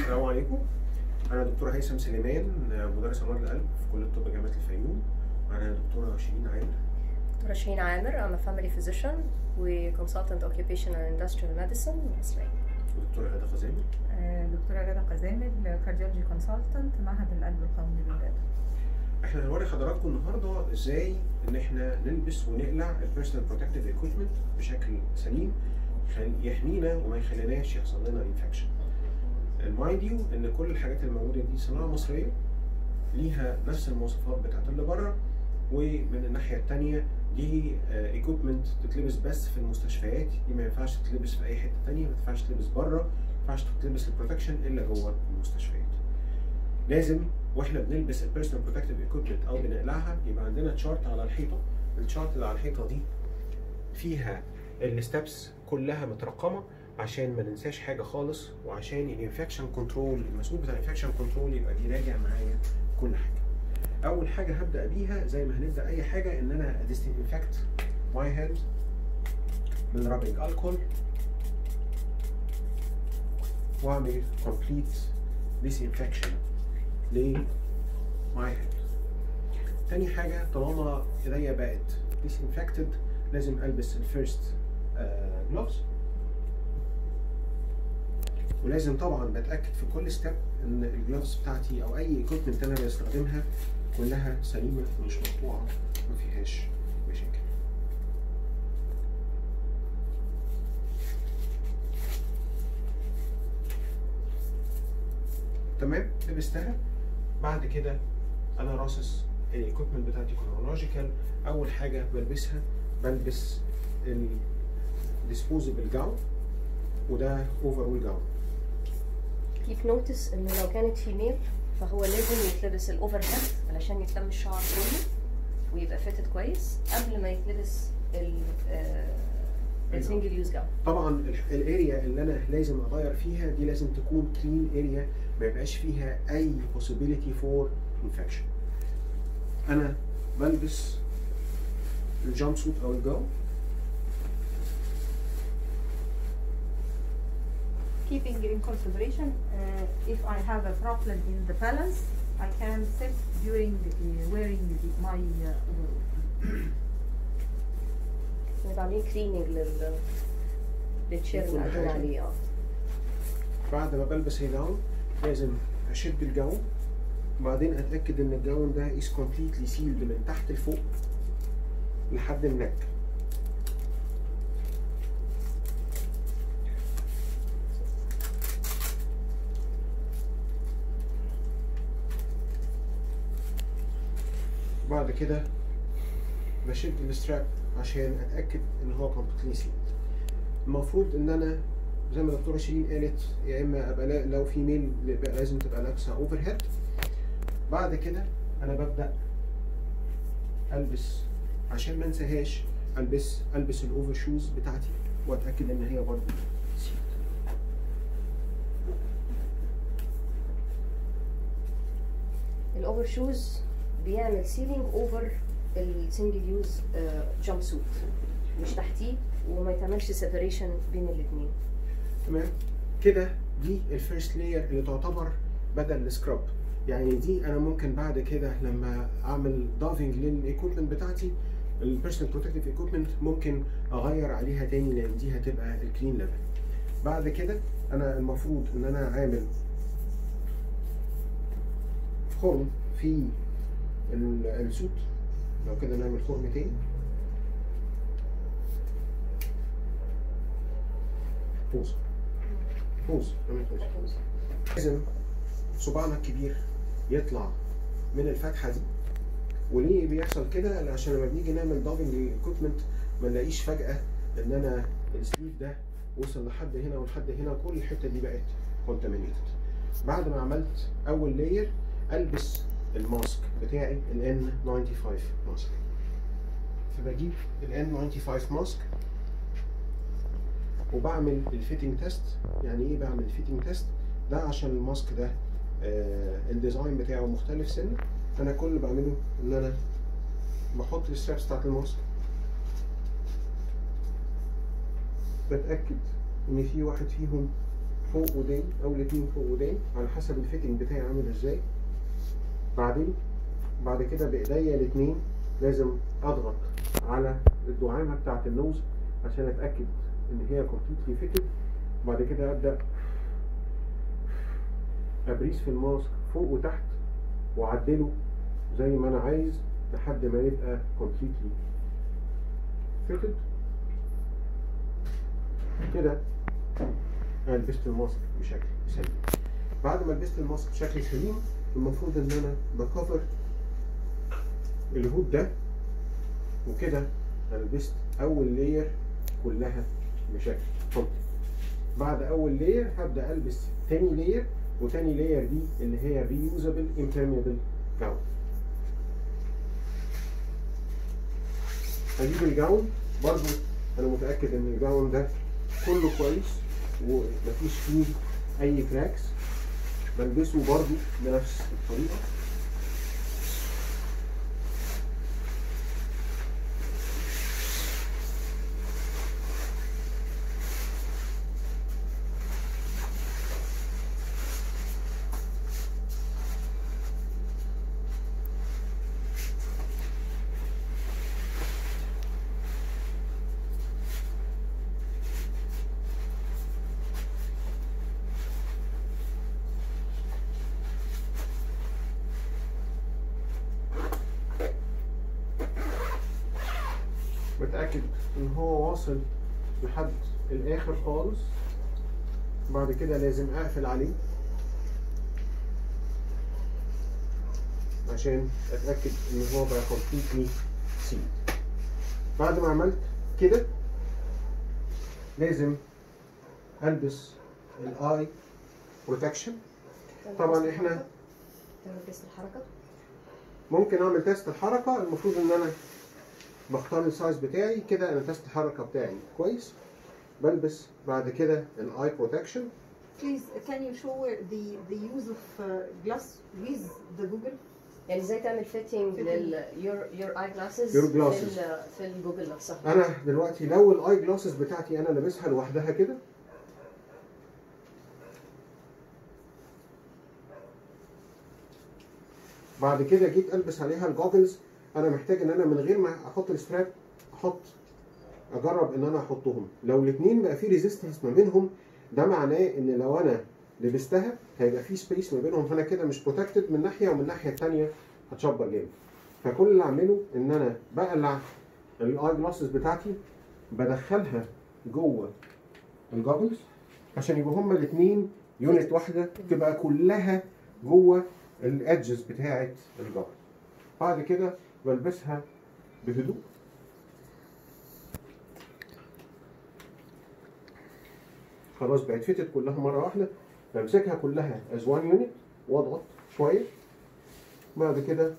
السلام عليكم انا دكتور هيثم سليمان مدرس امراض القلب في كليه الطب جامعه الفيوم انا دكتوره شيرين عامر دكتورة شيرين عامر I'm a family physician و consultant occupational and industrial medicine مصرية ودكتوره غاده خزامي آه، دكتورة غادة قزامل كارديولوجي كونسلتنت معهد القلب القومي للولادة احنا هنوري حضراتكم النهارده ازاي ان احنا نلبس ونقلع البيرسونال بروتكتيف ايكويبمنت بشكل سليم خل- يحمينا وما يخليناش يحصل لنا انفكشن المايند يو ان كل الحاجات الموجوده دي صناعه مصريه ليها نفس المواصفات بتاعت اللي بره ومن الناحيه الثانيه دي ايكويبمنت تتلبس بس في المستشفيات دي ما ينفعش تتلبس في اي حته ثانيه ما ينفعش تتلبس بره ما ينفعش تتلبس البروتكشن الا جوه المستشفيات لازم واحنا بنلبس البيرسونال بروتكتيف ايكويبمنت او بنقلعها يبقى عندنا تشارت على الحيطه التشارت اللي على الحيطه دي فيها الستبس كلها مترقمه عشان ما ننساش حاجه خالص وعشان الانفكشن كنترول المسؤول بتاع الانفكشن كنترول يبقى بيراجع معايا كل حاجه اول حاجه هبدا بيها زي ما هنبدا اي حاجه ان انا اديسانفكت ماي هاند بالرابنج الكحول واعمل كومبليت ديسانفكشن لماي هاند تاني حاجه طالما ايديا بقت ديسانفكتد لازم البس الفيرست جلوفز ولازم طبعا بتاكد في كل ستيب ان الجلوفز بتاعتي او اي ايكويبمنت انا بستخدمها كلها سليمه مش مقطوعه ما فيهاش مشاكل تمام لبستها بعد كده انا راصص الايكويبمنت بتاعتي كرونولوجيكال اول حاجه بلبسها بلبس الديسبوزبل جاون وده اوفرول جاون keep notice انه لو كانت فيميل فهو لازم يتلبس الاوفر هيد علشان يتلم الشعر كله ويبقى فاتت كويس قبل ما يتلبس ال السنجل يوز جاون طبعا ال- الاريا اللي انا لازم اغير فيها دي لازم تكون كلين اريا ما يبقاش فيها اي possibility فور انفكشن انا بلبس الجامب سوت او الجاون keeping in consideration uh, if I have a problem in the balance I can sit during uh, wearing the, my uh, overall. نبقى عاملين كليننج لل للتشير لكل اللي قاعدين حاجة. عليه اه بعد ما بلبس الجاون لازم اشد الجاون وبعدين اتاكد ان الجاون ده is completely sealed من تحت لفوق لحد النك بعد كده بشد الستراب عشان اتاكد ان هو completely sealed المفروض ان انا زي ما الدكتوره شيرين قالت يا اما ابقى لا- لو في ميل يبقى لازم تبقى لابسه اوفر هيد بعد كده انا ببدا البس عشان ما انساهاش البس البس الاوفر شوز بتاعتي واتاكد ان هي برضه sealed. الاوفر شوز بيعمل سيلينج اوفر السنجل يوز جامب سوت مش تحتيه وما يتعملش سيبريشن بين الاثنين تمام كده دي الفيرست لاير اللي تعتبر بدل السكراب يعني دي انا ممكن بعد كده لما اعمل دافنج للايكويبمنت بتاعتي البيرسونال بروتكتيف ايكويبمنت ممكن اغير عليها تاني لان دي هتبقى الكلين ليفل بعد كده انا المفروض ان انا عامل خرم في ال- السوت لو كده نعمل خرم تاني بوز بوز نعمل بوز لازم صباعنا الكبير يطلع من الفتحه دي وليه بيحصل كده عشان لما بنيجي نعمل دافنج للايكويبمنت ما نلاقيش فجاه ان انا السليف ده وصل لحد هنا ولحد هنا كل الحته دي بقت كونتامينيتد بعد ما عملت اول لاير البس الماسك بتاعي ال N95 ماسك فبجيب ال N95 ماسك وبعمل الفيتنج تيست يعني ايه بعمل الفيتنج تيست ده عشان الماسك ده آه الديزاين بتاعه مختلف سنه فانا كل اللي بعمله ان انا بحط السترابس بتاعت الماسك بتاكد ان في واحد فيهم فوق ودان او الاثنين فوق ودان على حسب الفيتنج بتاعي عامل ازاي بعدين بعد كده بايديا الاثنين لازم اضغط على الدعامه بتاعه النوز عشان اتاكد ان هي كومبليتلي فيتد بعد كده ابدا ابريس في الماسك فوق وتحت واعدله زي ما انا عايز لحد ما يبقى كومبليتلي فيتد كده انا لبست الماسك بشكل سليم بعد ما لبست الماسك بشكل سليم المفروض ان انا بكفر الهود ده وكده انا لبست اول لاير كلها بشكل كومبليت بعد اول لاير هبدا البس تاني لاير وتاني لاير دي اللي هي ريوزابل امبيرميبل جاون هجيب الجاون برضو انا متاكد ان الجاون ده كله كويس ومفيش فيه اي كراكس بلبسه برضو بنفس الطريقه بتأكد إن هو واصل لحد الآخر خالص بعد كده لازم أقفل عليه عشان أتأكد إن هو بقى completely sealed بعد ما عملت كده لازم ألبس الآي بروتكشن طبعا إحنا تعمل تيست الحركه ممكن اعمل تيست الحركه المفروض ان انا بختار السايز بتاعي كده انا تيست الحركه بتاعي كويس بلبس بعد كده الاي بروتكشن Please, can you show the the use of uh, glass with the Google? يعني ازاي تعمل فيتنج Fitting. لل your your eye glasses Your glasses. في ال- في الجوجل نفسها انا دلوقتي لو الاي جلاسز بتاعتي انا لابسها لوحدها كده بعد كده جيت البس عليها الجوجلز انا محتاج ان انا من غير ما احط الستراب احط اجرب ان انا احطهم لو الاثنين بقى في ريزيستنس ما بينهم ده معناه ان لو انا لبستها هيبقى في سبيس ما بينهم فانا كده مش بروتكتد من ناحيه ومن الناحيه الثانيه هتشبر جامد فكل اللي اعمله ان انا بقلع الاي جلاسز بتاعتي بدخلها جوه الجوجلز عشان يبقوا هما الاثنين يونت واحده تبقى كلها جوه الادجز بتاعه الجوجل بعد كده بلبسها بهدوء خلاص بقت فتت كلها مره واحده بمسكها كلها از وان يونت واضغط شويه بعد كده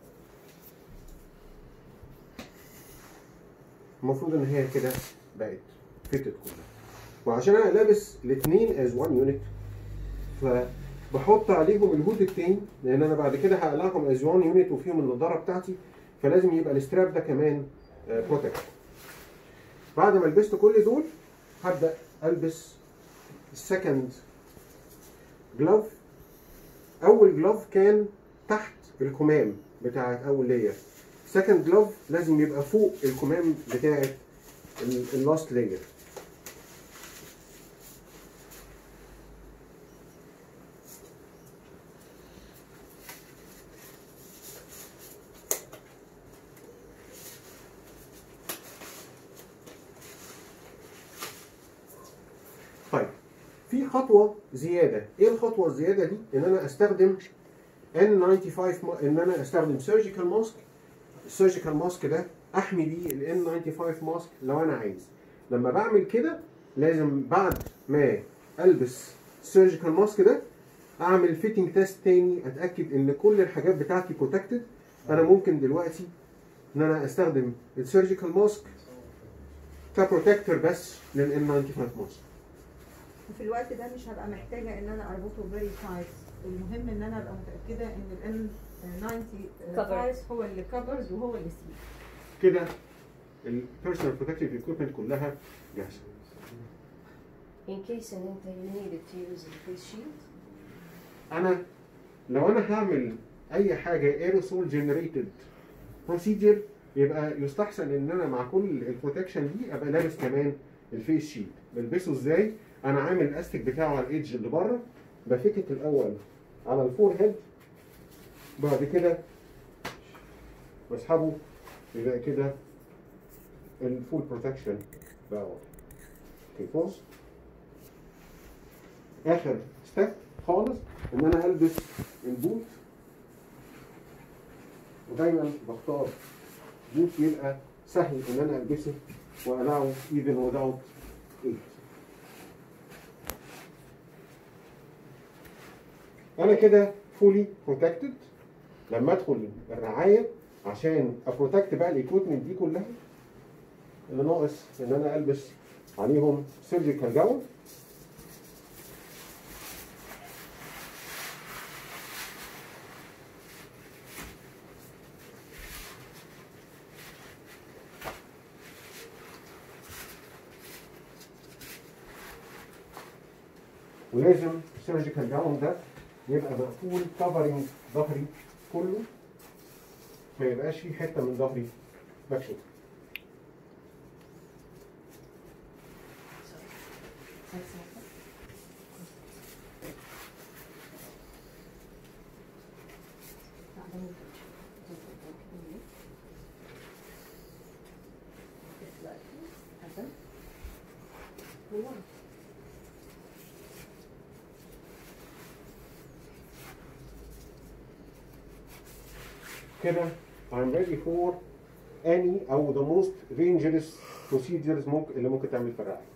المفروض ان هي كده بقت فتت كلها وعشان انا لابس الاثنين از وان يونت فبحط عليهم الهود التاني لان انا بعد كده هقلعهم از وان يونت وفيهم النضاره بتاعتي فلازم يبقى الاستراب ده كمان بروتكت بعد ما لبست كل دول هبدا البس السكند جلوف اول جلوف كان تحت الكمام بتاعت اول لاير سكند جلوف لازم يبقى فوق الكمام بتاعت اللاست لاير طيب في خطوه زياده ايه الخطوه الزياده دي ان انا استخدم N95 ما- ان انا استخدم سيرجيكال ماسك السيرجيكال ماسك ده احمي بيه ال N95 ماسك لو انا عايز لما بعمل كده لازم بعد ما البس السيرجيكال ماسك ده اعمل فيتنج تيست تاني اتاكد ان كل الحاجات بتاعتي بروتكتد انا ممكن دلوقتي ان انا استخدم السيرجيكال ماسك كبروتكتور بس لل N95 ماسك وفي الوقت ده مش هبقى محتاجه ان انا اربطه فيري تايت المهم ان انا ابقى متاكده ان ال N95 Covered. هو اللي كفرز وهو اللي سيل كده البيرسونال بروتكتيف ايكويبمنت كلها جاهزه in case ان انت you needed to use the face shield انا لو انا هعمل اي حاجه ايروسول جنريتد بروسيجر يبقى يستحسن ان انا مع كل البروتكشن دي ابقى لابس كمان الفيس شيلد بلبسه ازاي انا عامل الاستيك بتاعه على الايدج اللي بره بفكك الاول على الفور هيد بعد كده بسحبه يبقى كده الفول بروتكشن بقى واضح اوكي بوز اخر ستيب خالص ان انا البس البوت ودايما بختار بوت يبقى سهل ان انا البسه واقلعه even without it انا كده fully protected لما ادخل الرعايه عشان ابروتكت بقى الايكويبمنت دي كلها اللي ناقص ان انا البس عليهم سيرجيكال جاون ولازم السيرجيكال جاون ده يبقى مقفول كفرنج ظهري كله ما يبقاش فيه حته من ظهري مكشوف كده I'm ready for any أو the most dangerous procedures ممكن اللي ممكن تعمل في الرعاية.